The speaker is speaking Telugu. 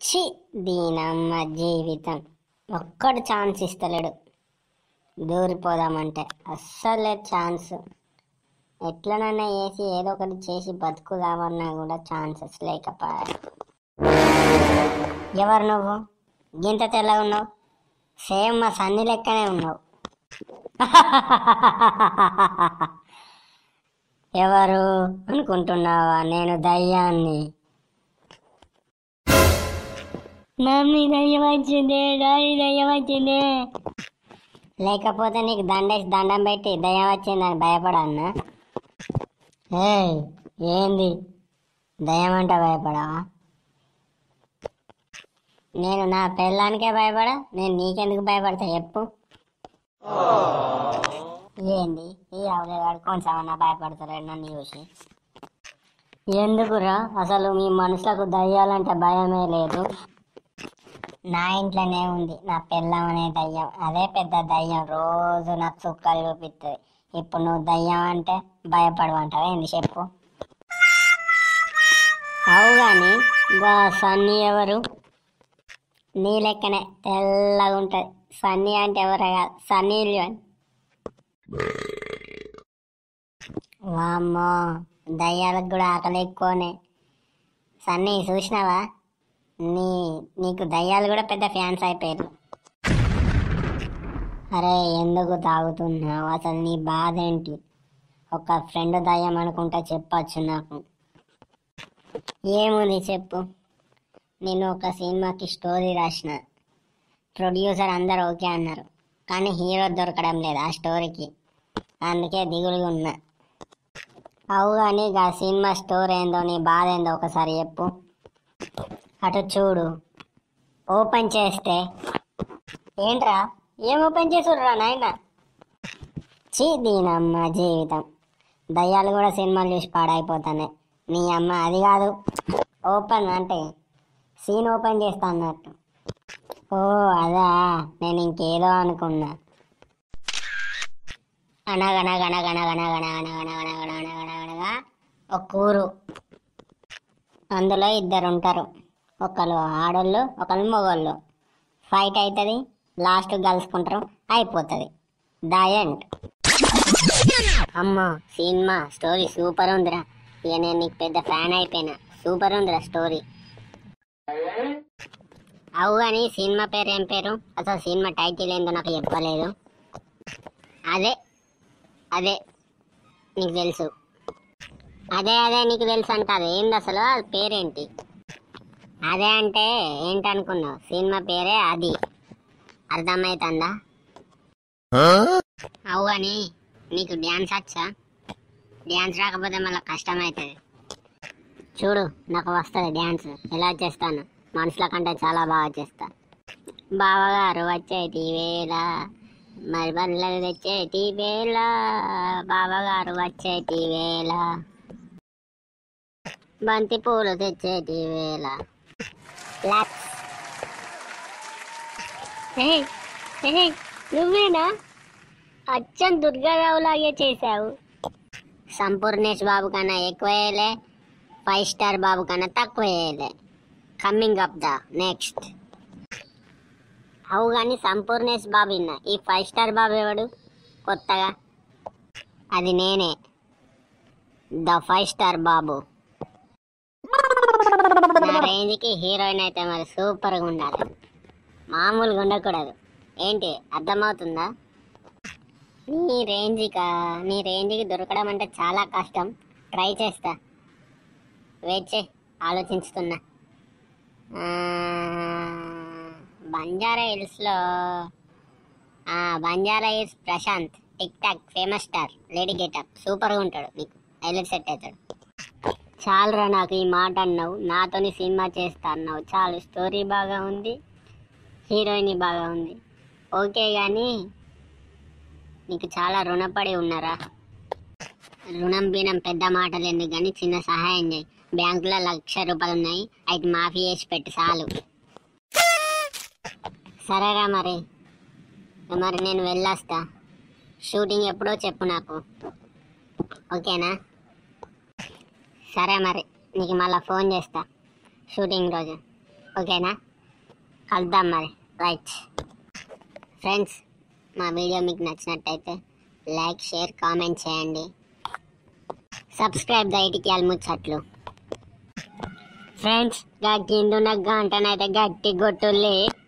చి దీనమ్మ జీవితం ఒక్కడు ఛాన్స్ ఇస్తలేడు దూరిపోదామంటే అస్సలే ఛాన్స్ ఎట్లనైనా వేసి ఏదో ఒకటి చేసి బతుకుదామన్నా కూడా ఛాన్సెస్ లేకపోయా ఎవరు నువ్వు గింత తెల్లగా ఉన్నావు సేమ్ మా సన్ని లెక్కనే ఉన్నావు ఎవరు అనుకుంటున్నావా నేను దయ్యాన్ని మమ్మీ దయ్యం వచ్చింది డాడీ దయ్యం వచ్చింది లేకపోతే నీకు దండేసి దండం పెట్టి దయ్యం వచ్చిందని భయపడన్నా ఏయ్ ఏంది దయ్యం అంటే భయపడవా నేను నా పెళ్ళానికే భయపడా నేను నీకెందుకు భయపడతా చెప్పు ఏంది ఈ అవలేవాడు కొంచెం అన్నా భయపడతాడు నన్ను చూసి ఎందుకురా అసలు మీ మనసులకు దయ్యాలంటే భయమే లేదు నా ఇంట్లోనే ఉంది నా పెళ్ళం అనే దయ్యం అదే పెద్ద దయ్యం రోజు నాకు చుక్కలు చూపిస్తుంది ఇప్పుడు నువ్వు దయ్యం అంటే భయపడమంటావా ఏంది చెప్పు అవు కానీ గా సన్నీ ఎవరు నీ లెక్కనే తెల్లగా ఉంటుంది సన్నీ అంటే ఎవరు కాదు సన్నీ లియోన్ వామ్మో దయ్యాలకు కూడా ఆకలి ఎక్కువనే సన్నీ చూసినావా నీ నీకు దయ్యాలు కూడా పెద్ద ఫ్యాన్స్ అయిపోయారు అరే ఎందుకు తాగుతున్నావు అసలు నీ బాధ ఏంటి ఒక ఫ్రెండ్ దయ్యం అనుకుంటా చెప్పచ్చు నాకు ఏముంది చెప్పు నేను ఒక సినిమాకి స్టోరీ రాసిన ప్రొడ్యూసర్ అందరు ఓకే అన్నారు కానీ హీరో దొరకడం లేదు ఆ స్టోరీకి అందుకే దిగులుగా ఉన్నా అవు కానీ ఆ సినిమా స్టోరీ ఏందో నీ బాధ ఏందో ఒకసారి చెప్పు అటు చూడు ఓపెన్ చేస్తే ఏంట్రా ఏం ఓపెన్ చేసుడురా నాయన చీ దీనమ్మ జీవితం దయ్యాలు కూడా సినిమాలు చూసి పాడైపోతానే నీ అమ్మ అది కాదు ఓపెన్ అంటే సీన్ ఓపెన్ చేస్తా అన్నట్టు ఓ అదా నేను ఇంకేదో అనుకున్నా అనగనగనగనగనగనగనగనగనగనగనగనగా ఒక ఊరు అందులో ఇద్దరు ఉంటారు ఒకళ్ళు ఆడోళ్ళు ఒకళ్ళు మొగోళ్ళు ఫైట్ అవుతుంది లాస్ట్ కలుసుకుంటారు అయిపోతుంది ద ఎండ్ అమ్మో సినిమా స్టోరీ సూపర్ ఉందిరా ఇక నేను నీకు పెద్ద ఫ్యాన్ అయిపోయినా సూపర్ ఉందిరా స్టోరీ అవు కానీ సినిమా పేరు ఏం పేరు అసలు సినిమా టైటిల్ ఏందో నాకు చెప్పలేదు అదే అదే నీకు తెలుసు అదే అదే నీకు తెలుసు అంట అది ఏంది అసలు అది పేరేంటి అదే అంటే ఏంటనుకున్నావు సినిమా పేరే అది అర్థమవుతుందా అవు కానీ నీకు డ్యాన్స్ వచ్చా డ్యాన్స్ రాకపోతే మళ్ళీ కష్టమవుతుంది చూడు నాకు వస్తుంది డ్యాన్స్ ఎలా చేస్తాను మనుషుల కంటే చాలా బాగా చేస్తా బావగారు వచ్చేటి వేళ మరి బల్లలు తెచ్చేటి వేళ బావగారు వచ్చేటి వేళ బంతి పూలు తెచ్చేటి వేళ లాప్స్. ఏయ్, ఏయ్, నువ్వేనా అచ్చం దుర్గారావు లాగే చేశావు సంపూర్ణేష్ బాబు కన్నా ఎక్కువ వేయలే ఫైవ్ స్టార్ బాబు కన్నా తక్కువ వేయలే కమ్మింగ్ అప్ ద నెక్స్ట్ అవు కానీ సంపూర్ణేష్ బాబు ఇన్న ఈ ఫైవ్ స్టార్ బాబు ఎవడు కొత్తగా అది నేనే ద ఫైవ్ స్టార్ బాబు నా రేంజ్కి హీరోయిన్ అయితే మరి సూపర్గా ఉండాలి మామూలుగా ఉండకూడదు ఏంటి అర్థమవుతుందా నీ రేంజ్కా నీ రేంజ్కి దొరకడం అంటే చాలా కష్టం ట్రై చేస్తా వెయిట్ చే ఆలోచిస్తున్నా ఆ, బంజారా హిల్స్లో ఆ, Banjara Hills Prashanth TikTok famous star lady getup సూపర్గా ఉంటాడు నీకు హైలైట్ సెట్ అవుతాడు చాలురా నాకు ఈ మాట అన్నావు నాతోని సినిమా చేస్తా అన్నావు చాలు స్టోరీ బాగా ఉంది హీరోయిన్ బాగా ఉంది ఓకే కానీ నీకు చాలా రుణపడి ఉన్నారా రుణం బీనం పెద్ద మాటలు ఎందుకు కానీ చిన్న సహాయం చేయి బ్యాంకులో లక్ష రూపాయలు ఉన్నాయి అయితే మాఫీ చేసి పెట్టి చాలు సరేరా మరి మరి నేను వెళ్ళొస్తా షూటింగ్ ఎప్పుడో చెప్పు నాకు ఓకేనా సరే మరి నీకు మళ్ళీ ఫోన్ చేస్తా షూటింగ్ రోజు ఓకేనా కలుద్దాం మరి రైట్ ఫ్రెండ్స్ మా వీడియో మీకు నచ్చినట్టయితే లైక్ షేర్ కామెంట్ చేయండి సబ్స్క్రైబ్ ద ఇటికి ముచ్చట్లు ఫ్రెండ్స్ గా కింద ఉన్న గంటనైతే గట్టి కొట్టుల్లి